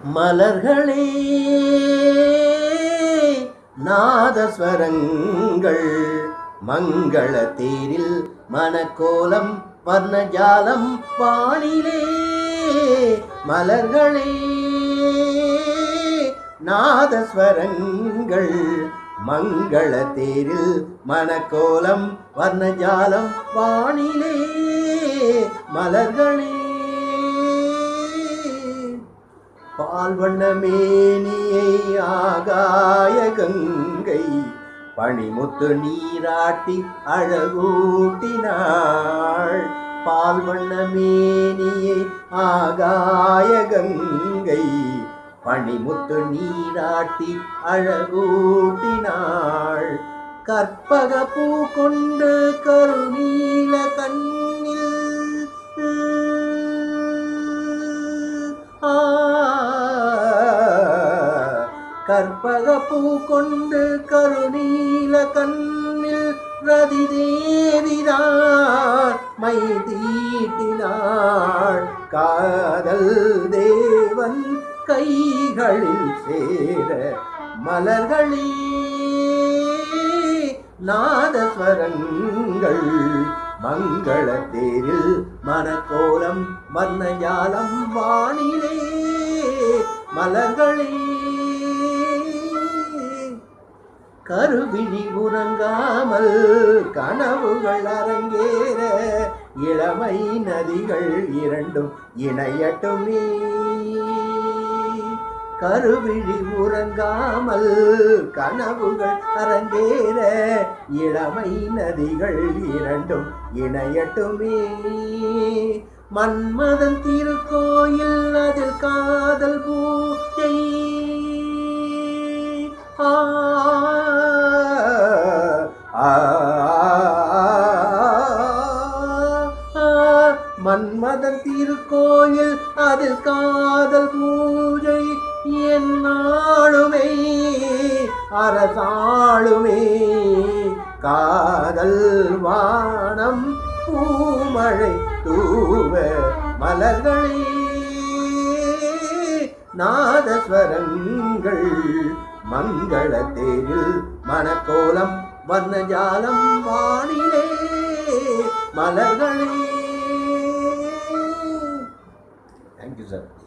மலர்களே நாதஸ்வரங்கள் மங்கள தேரில் மனக்கோலம் வர்ணஜாலம் வானிலே மலர்களே நாதஸ்வரங்கள் மங்கள தேரில் மனக்கோலம் வர்ணஜாலம் வானிலே மலர்களே பால் வண்ண மேனியை ஆகாய கங்கை பனிமுத்து நீராட்டி அழகூட்டினாள் பால் வண்ண மேனியை ஆகாய கங்கை பனிமுத்து நீராட்டி அழகூட்டினாள் கற்பக பூ கொண்டு கருநீல கண்ணில் ஆ கற்பக பூ கொண்டு கருநீல கண்ணில் ரதி தேவிதான் மை தீட்டினாள் காதல் தேவன் கைகளில் சேர மலர்களே நாதஸ்வரங்கள் மங்கள தேரில் மனக்கோலம் வர்ணஜாலம் வானிலே மலர்களே கருவிழி உறங்காமல் கனவுகள் அரங்கேற இளமை நதிகள் இரண்டும் இணையட்டுமே கருவிழி உறங்காமல் கனவுகள் அரங்கேற இளமை நதிகள் இரண்டும் இணையட்டுமே மன்மதன் திருக்கோயில் அதில் காதல் பூஜை ஆ ஆ, மன்மதன் திருக்கோயில் அதில் காதல் பூஜை என்னாளுமே அரசாளுமே காதல் வானம் பூமழை தூவ மலர்களே நாதஸ்வரங்கள் மங்கள தேரில் மனக்கோலம் வர்ணஜாலம் வானிலே மலர்களே தேங்க்யூ சார்